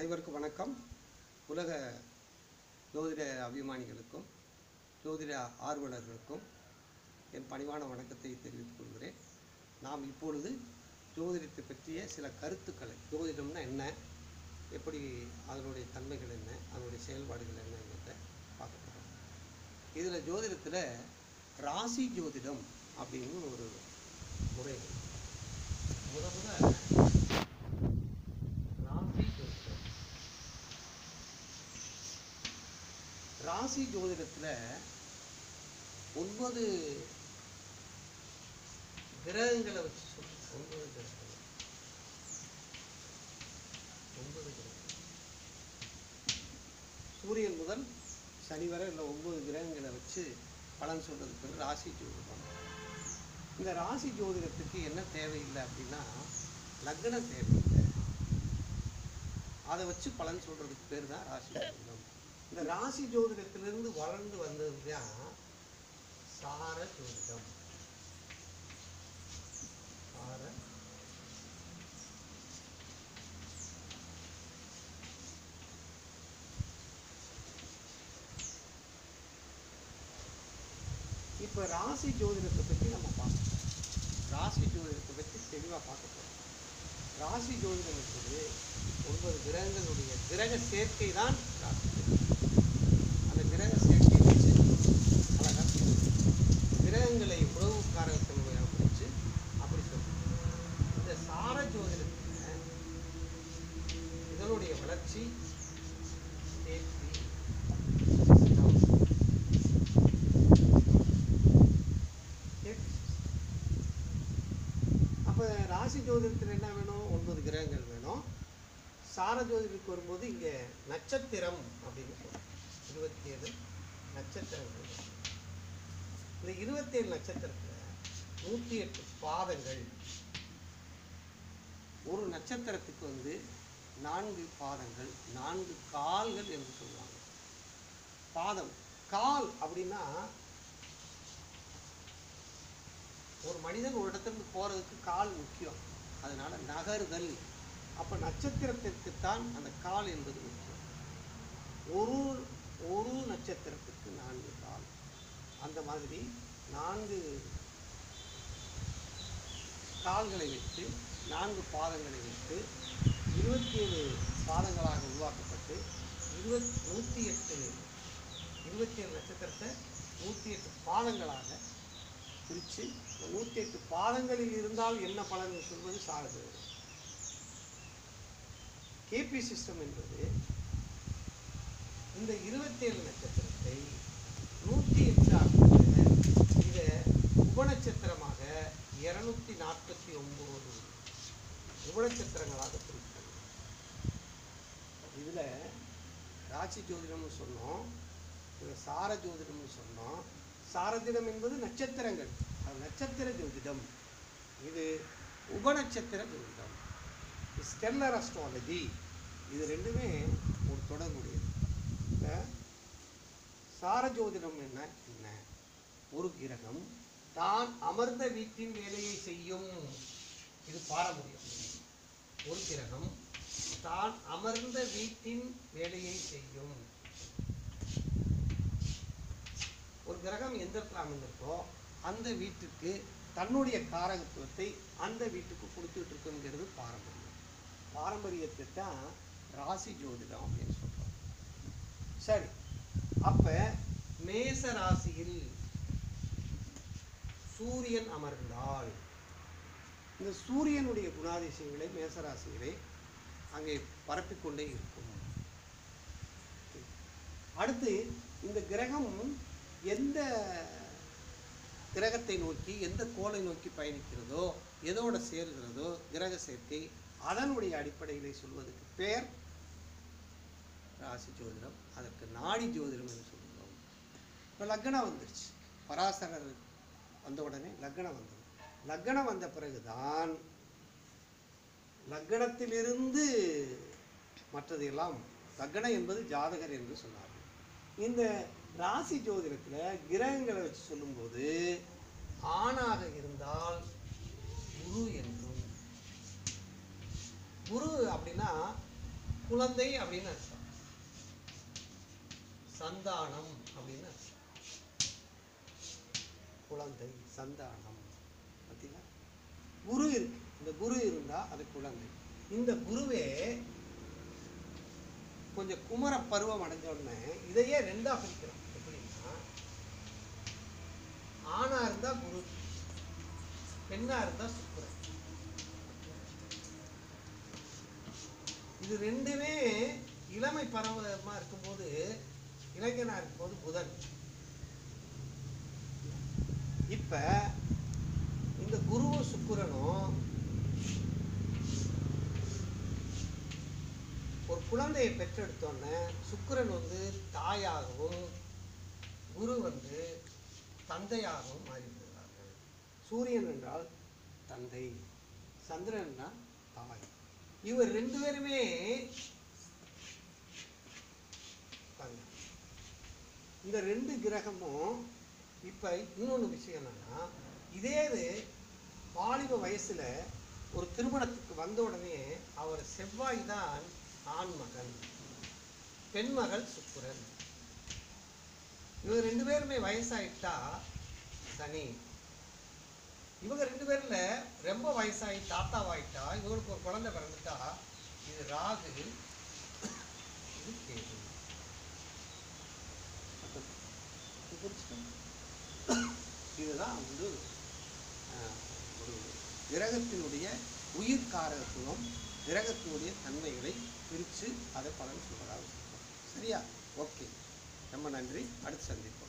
அனைவருக்கும் வணக்கம் உலக ஜோதிட அபிமானிகளுக்கும் ஜோதிட ஆர்வலர்களுக்கும் என் பணிவான வணக்கத்தை தெரிவித்துக் கொள்கிறேன் நாம் இப்பொழுது ஜோதிடத்தை பற்றிய சில கருத்துக்களை ஜோதிடம்னா என்ன எப்படி அதனுடைய தன்மைகள் என்ன அதனுடைய செயல்பாடுகள் என்னங்கிறத பார்க்க போகிறோம் இதில் ஜோதிடத்தில் ராசி ஜோதிடம் அப்படின்னு ஒரு முறை இருக்கு. முத முத ராசி ஜோதிடம் ராசி ஜோதிடத்தில் ஒன்பது கிரகங்களை வச்சு சொல்லு ஒன்பது கிரகங்கள் ஒன்பது கிரகங்கள் சூரியன் முதல் சனி வரை இல்லை ஒன்பது கிரகங்களை வச்சு பலன் சொல்றதுக்கு பேர் ராசி ஜோதிடம் இந்த ராசி ஜோதிடத்துக்கு என்ன தேவையில்லை அப்படின்னா லக்னம் தேவையில்லை அதை வச்சு பலன் சொல்றதுக்கு பேர் தான் ராசி ஜோதிடம் இந்த ராசி ஜோதிடத்திலிருந்து வளர்ந்து வந்தது தான் சார ஜோதிடம் சார இப்போ ராசி ஜோதிடத்தை பற்றி நம்ம பார்க்கணும் ராசி ஜோதிடத்தை பற்றி தெளிவாக பார்க்க போகிறோம் ராசி ஜோதிடம் என்பது ஒன்பது கிரகங்களுடைய கிரக சேர்க்கை தான் ராசி ஜோதிடம். அந்த கிரக சேர்க்கை வச்சு அழகாக கிரகங்களை உறவுக்காரத்தன்மையாக பிடிச்சு அப்படி சொல்லுவோம் இந்த சார ஜோதிடத்தில் இதனுடைய வளர்ச்சி சேர்க்கை சிஸ்டம் அப்போ ராசி ஜோதிடத்தில் என்ன வேணும் ஒன்பது கிரகங்கள் வேணும் சார ஜோதிடத்துக்கு வரும்போது இங்கே நட்சத்திரம் அப்படின்னு சொல்றோம் இருபத்தி ஏழு நட்சத்திரங்கள் இந்த இருபத்தேழு நட்சத்திரத்தில் நூற்றி எட்டு பாதங்கள் ஒரு நட்சத்திரத்துக்கு வந்து நான்கு பாதங்கள் நான்கு கால்கள் என்று சொல்லுவாங்க பாதம் கால் அப்படின்னா ஒரு மனிதன் ஒரு இடத்துக்கு போகிறதுக்கு கால் முக்கியம் அதனால நகருதல் அப்போ நட்சத்திரத்திற்குத்தான் அந்த கால் என்பது முக்கியம் ஒரு ஒரு நட்சத்திரத்துக்கு நான்கு கால் அந்த மாதிரி நான்கு கால்களை வைத்து நான்கு பாதங்களை வைத்து இருபத்தி ஏழு பாதங்களாக உருவாக்கப்பட்டு இருபத் நூற்றி எட்டு இருபத்தி ஏழு நட்சத்திரத்தை நூற்றி எட்டு பாதங்களாக பிரித்து நூற்றி எட்டு பாதங்களில் இருந்தால் என்ன பலன் சொல்வது சாகுது கேபி சிஸ்டம் என்பது இந்த இருபத்தேழு நட்சத்திரத்தை நூற்றி எட்டு ஆக்குவது இதை உபநட்சத்திரமாக இருநூத்தி நாற்பத்தி ஒன்பது உபநட்சத்திரங்களாக பிரிக்கிறது இதில் ராசி ஜோதிடம்னு சொன்னோம் இதில் சார ஜோதிடம்னு சொன்னோம் சாரதிடம் என்பது நட்சத்திரங்கள் அது நட்சத்திர ஜோதிடம் இது உபநட்சத்திர ஜோதிடம் ஸ்டெல்லர் அஸ்ட்ராலஜி இது ரெண்டுமே ஒரு தொடர்புடையது இந்த சார ஜோதிடம் என்ன என்ன ஒரு கிரகம் தான் அமர்ந்த வீட்டின் வேலையை செய்யும் இது பாரம்பரியம் ஒரு கிரகம் தான் அமர்ந்த வீட்டின் வேலையை செய்யும் ஒரு கிரகம் எந்த இடத்துல அமைந்திருக்கோ அந்த வீட்டுக்கு தன்னுடைய காரகத்துவத்தை அந்த வீட்டுக்கு கொடுத்துட்டு இருக்குங்கிறது பாரம்பரியம் பாரம்பரியத்தை தான் ராசி ஜோதிடம் அப்படின்னு சொல்றோம் சரி அப்ப மேச ராசியில் சூரியன் அமர்ந்தால் இந்த சூரியனுடைய குணாதிசயங்களை மேசராசிகளை அங்கே பரப்பிக்கொண்டே இருக்கும் அடுத்து இந்த கிரகம் எந்த கிரகத்தை நோக்கி எந்த கோளை நோக்கி பயணிக்கிறதோ எதோட சேர்கிறதோ கிரக சேர்க்கை அதனுடைய அடிப்படையிலே சொல்வதற்கு பேர் ராசி ஜோதிடம் அதற்கு நாடி ஜோதிடம் என்று சொல்கிறோம் இப்போ லக்னம் வந்துருச்சு பராசரர் வந்த உடனே லக்னம் வந்தது லக்னம் வந்த பிறகுதான் லக்னத்திலிருந்து மற்றதையெல்லாம் லக்னம் என்பது ஜாதகர் என்று சொன்னார்கள் இந்த ராசி ஜோதிடத்தில் கிரகங்களை வச்சு சொல்லும்போது ஆணாக இருந்தால் குரு என்றும் குரு அப்படின்னா குழந்தை அப்படின்னு அர்த்தம் சந்தானம் அப்படின்னு அர்த்தம் குழந்தை சந்தானம் பார்த்தீங்களா குரு இருக்கு இந்த குரு இருந்தா அது குழந்தை இந்த குருவே கொஞ்சம் குமர பருவம் அடைஞ்ச உடனே இதையே ரெண்டா பிரிக்கிறோம் எப்படின்னா ஆணா இருந்தா குரு பெண்ணா இருந்தா சுக்கிரன் இது ரெண்டுமே இளமை பருவமா இருக்கும்போது இளைஞனா இருக்கும்போது புதன் இப்ப இந்த குருவும் சுக்கிரனும் ஒரு குழந்தையை பெற்றெடுத்தோன்னே சுக்கிரன் வந்து தாயாகவும் குரு வந்து தந்தையாகவும் மாறிவிடுகிறார்கள் சூரியன் என்றால் தந்தை சந்திரன் என்றால் தாய் இவர் ரெண்டு பேருமே பாருங்க. இந்த ரெண்டு கிரகமும் இப்ப இன்னொன்று விஷயம் என்னன்னா இதே இது வாலிப வயசுல ஒரு திருமணத்துக்கு வந்த உடனே அவர் செவ்வாய் தான் ஆண் மகன் பெண்மகள் சுக்கிரன் இவங்க ரெண்டு பேருமே வயசாயிட்டா சனி இவங்க ரெண்டு பேர்ல ரொம்ப வயசாகி தாத்தாவாயிட்டா இவங்களுக்கு ஒரு குழந்தை பிறந்துட்டா இது ராகு இது கேது இது புரிச்சுக்கோங்க. இதுதான் வந்து ஆஹ், ஒரு கிரகத்தினுடைய உயிர் காரகத்துவம் கிரகத்தினுடைய தன்மைகளை பிரித்து அதை பலன் சொல்வதாக சொல்றோம். சரியா ஓகே ரொம்ப நன்றி அடுத்து சந்திப்போம்